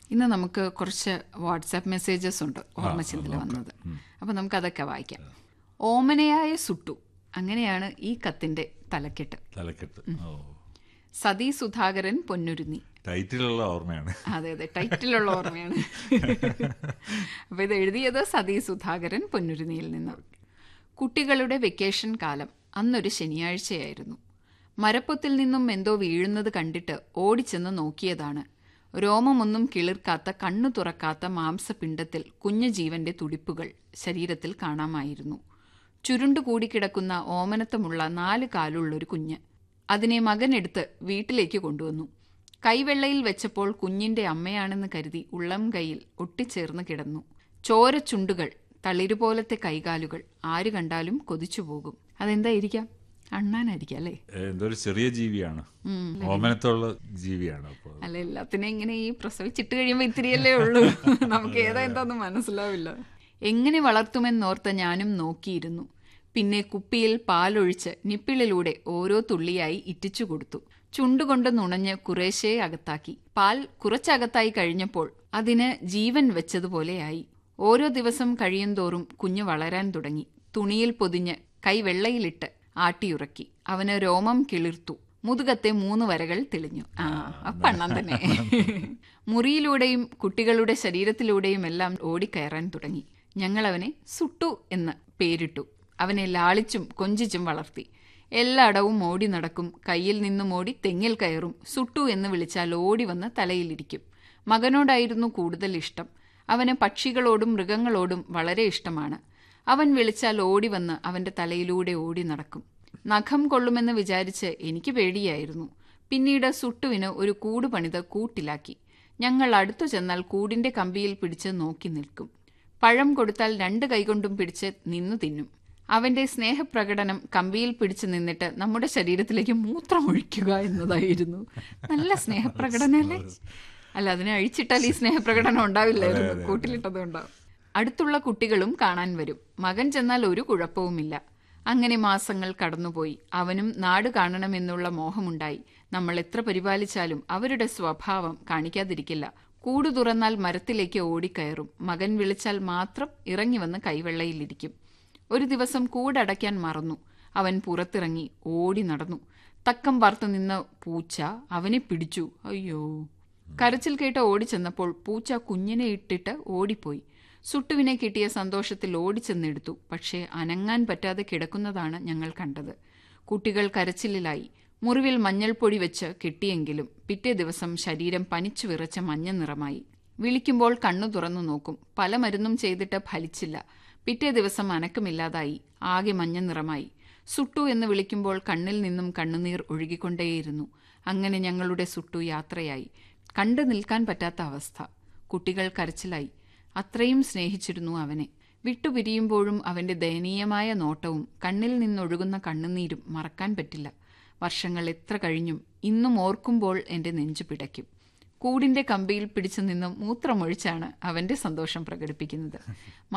ഇന്ന് നമുക്ക് കുറച്ച് വാട്സാപ്പ് മെസ്സേജസ് ഉണ്ട് ഓർമ്മചിന്തയിൽ വന്നത് അപ്പോൾ നമുക്ക് അതൊക്കെ വായിക്കാം ഓമനയായ സുട്ടു അങ്ങനെയാണ് ഈ കത്തിന്റെ തലക്കെട്ട് തലക്കെട്ട് ഓ സതി സുധാകരൻ പൊന്നുരുന്നി ടൈറ്റിലുള്ള ഓർമ്മയാണ് അതെ അതെ ടൈറ്റിലുള്ള ഓർമ്മയാണ് അപ്പൊ ഇത് എഴുതിയത് സതി സുധാകരൻ പൊന്നുരുന്നിയിൽ നിന്ന് കുട്ടികളുടെ വെക്കേഷൻ കാലം അന്നൊരു ശനിയാഴ്ചയായിരുന്നു മരപ്പൊത്തിൽ നിന്നും എന്തോ വീഴുന്നത് കണ്ടിട്ട് ഓടിച്ചെന്ന് നോക്കിയതാണ് രോമമൊന്നും കിളിർക്കാത്ത കണ്ണു തുറക്കാത്ത മാംസപിണ്ഡത്തിൽ കുഞ്ഞു ജീവന്റെ തുടിപ്പുകൾ ശരീരത്തിൽ കാണാമായിരുന്നു ചുരുണ്ടുകൂടിക്കിടക്കുന്ന ഓമനത്തമുള്ള നാല് കാലുള്ളൊരു കുഞ്ഞ് അതിനെ മകനെടുത്ത് വീട്ടിലേക്ക് കൊണ്ടുവന്നു കൈവെള്ളയിൽ വെച്ചപ്പോൾ കുഞ്ഞിന്റെ അമ്മയാണെന്ന് കരുതി ഉള്ളം കൈയിൽ ഒട്ടിച്ചേർന്ന് കിടന്നു ചോര ചുണ്ടുകൾ തളിരുപോലത്തെ കൈകാലുകൾ ആര് കണ്ടാലും കൊതിച്ചുപോകും അതെന്തായിരിക്കാം അണ്ണാനായിരിക്കാം അല്ലേ എന്തോ ഒരു ചെറിയ ജീവിയാണ് ഓമനത്തുള്ള ജീവിയാണ് അപ്പോൾ അല്ല എല്ലാത്തിനും ഇങ്ങനെ ഈ പ്രസവിച്ചിട്ട് കഴിയുമ്പോൾ ഇത്തിരിയല്ലേ ഉള്ളൂ നമുക്ക് ഏതാ എന്താന്ന് മനസ്സിലാവില്ല എങ്ങനെ വളർത്തുമെന്നോർത്ത് ഞാനും നോക്കിയിരുന്നു പിന്നെ കുപ്പിയിൽ പാലൊഴിച്ച് നിപ്പിളിലൂടെ ഓരോ തുള്ളിയായി ഇറ്റിച്ചു കൊടുത്തു ചുണ്ടുകൊണ്ട് നുണഞ്ഞ് കുറേശ്ശേ അകത്താക്കി പാൽ കുറച്ചകത്തായി കഴിഞ്ഞപ്പോൾ അതിന് ജീവൻ വെച്ചതുപോലെയായി ഓരോ ദിവസം കഴിയുന്തോറും കുഞ്ഞ് വളരാൻ തുടങ്ങി തുണിയിൽ പൊതിഞ്ഞ് കൈവെള്ളയിലിട്ട് ആട്ടിയുറക്കി അവന് രോമം കിളിർത്തു മുതുകത്തെ മൂന്ന് വരകൾ തെളിഞ്ഞു ആ അപ്പണ്ണാൻ തന്നെ മുറിയിലൂടെയും കുട്ടികളുടെ ശരീരത്തിലൂടെയും എല്ലാം ഓടിക്കയറാൻ തുടങ്ങി ഞങ്ങൾ അവനെ സുട്ടു എന്ന് പേരിട്ടു അവനെ ലാളിച്ചും കൊഞ്ചിച്ചും വളർത്തി എല്ലായിടവും ഓടി നടക്കും കയ്യിൽ നിന്നും ഓടി തെങ്ങിൽ കയറും സുട്ടു എന്ന് വിളിച്ചാൽ ഓടി വന്ന് തലയിലിരിക്കും മകനോടായിരുന്നു കൂടുതൽ ഇഷ്ടം അവന് പക്ഷികളോടും മൃഗങ്ങളോടും വളരെ ഇഷ്ടമാണ് അവൻ വിളിച്ചാൽ ഓടി വന്ന് അവന്റെ തലയിലൂടെ ഓടി നടക്കും നഖം കൊള്ളുമെന്ന് വിചാരിച്ച് എനിക്ക് പേടിയായിരുന്നു പിന്നീട് സുട്ടുവിന് ഒരു കൂട് പണിത് കൂട്ടിലാക്കി ഞങ്ങൾ അടുത്തു ചെന്നാൽ കൂടിന്റെ കമ്പിയിൽ പിടിച്ച് നോക്കി നിൽക്കും പഴം കൊടുത്താൽ രണ്ട് കൈകൊണ്ടും പിടിച്ച് നിന്നു തിന്നും അവന്റെ സ്നേഹപ്രകടനം കമ്പിയിൽ പിടിച്ചു നിന്നിട്ട് നമ്മുടെ ശരീരത്തിലേക്ക് മൂത്രമൊഴിക്കുക എന്നതായിരുന്നു നല്ല സ്നേഹപ്രകടനല്ലേ അല്ല അതിനെ അഴിച്ചിട്ടാൽ ഈ സ്നേഹപ്രകടനം ഉണ്ടാവില്ലായിരുന്നു കൂട്ടിലിട്ടത് ഉണ്ടാവും അടുത്തുള്ള കുട്ടികളും കാണാൻ വരും മകൻ ചെന്നാൽ ഒരു കുഴപ്പവുമില്ല അങ്ങനെ മാസങ്ങൾ കടന്നുപോയി അവനും നാട് കാണണമെന്നുള്ള മോഹമുണ്ടായി നമ്മൾ എത്ര പരിപാലിച്ചാലും അവരുടെ സ്വഭാവം കാണിക്കാതിരിക്കില്ല കൂട് തുറന്നാൽ മരത്തിലേക്ക് ഓടിക്കയറും മകൻ വിളിച്ചാൽ മാത്രം ഇറങ്ങി വന്ന് കൈവെള്ളയിലിരിക്കും ഒരു ദിവസം കൂടടയ്ക്കാൻ മറന്നു അവൻ പുറത്തിറങ്ങി ഓടി നടന്നു തക്കം പാർത്തു നിന്ന പൂച്ച അവനെ പിടിച്ചു അയ്യോ കരച്ചിൽ കേട്ട് ഓടിച്ചെന്നപ്പോൾ പൂച്ച കുഞ്ഞിനെ ഇട്ടിട്ട് ഓടിപ്പോയി സുട്ടുവിനെ കിട്ടിയ സന്തോഷത്തിൽ ഓടിച്ചെന്നെടുത്തു പക്ഷേ അനങ്ങാൻ പറ്റാതെ കിടക്കുന്നതാണ് ഞങ്ങൾ കണ്ടത് കുട്ടികൾ കരച്ചിലിലായി മുറിവിൽ മഞ്ഞൾപ്പൊടി വെച്ച് കെട്ടിയെങ്കിലും പിറ്റേ ദിവസം ശരീരം പനിച്ചു വിറച്ച മഞ്ഞ നിറമായി വിളിക്കുമ്പോൾ കണ്ണു തുറന്നു നോക്കും പല മരുന്നും ചെയ്തിട്ട് ഫലിച്ചില്ല പിറ്റേ ദിവസം അനക്കമില്ലാതായി ആകെ മഞ്ഞ നിറമായി സുട്ടു എന്ന് വിളിക്കുമ്പോൾ കണ്ണിൽ നിന്നും കണ്ണുനീർ ഒഴുകിക്കൊണ്ടേയിരുന്നു അങ്ങനെ ഞങ്ങളുടെ സുട്ടു യാത്രയായി കണ്ടു നിൽക്കാൻ പറ്റാത്ത അവസ്ഥ കുട്ടികൾ കരച്ചിലായി അത്രയും സ്നേഹിച്ചിരുന്നു അവനെ വിട്ടുപിരിയുമ്പോഴും അവന്റെ ദയനീയമായ നോട്ടവും കണ്ണിൽ നിന്നൊഴുകുന്ന കണ്ണുനീരും മറക്കാൻ പറ്റില്ല വർഷങ്ങൾ എത്ര കഴിഞ്ഞും ഇന്നും ഓർക്കുമ്പോൾ എന്റെ നെഞ്ചു പിടയ്ക്കും കൂടിന്റെ കമ്പിയിൽ പിടിച്ചു നിന്ന് മൂത്രമൊഴിച്ചാണ് അവന്റെ സന്തോഷം പ്രകടിപ്പിക്കുന്നത്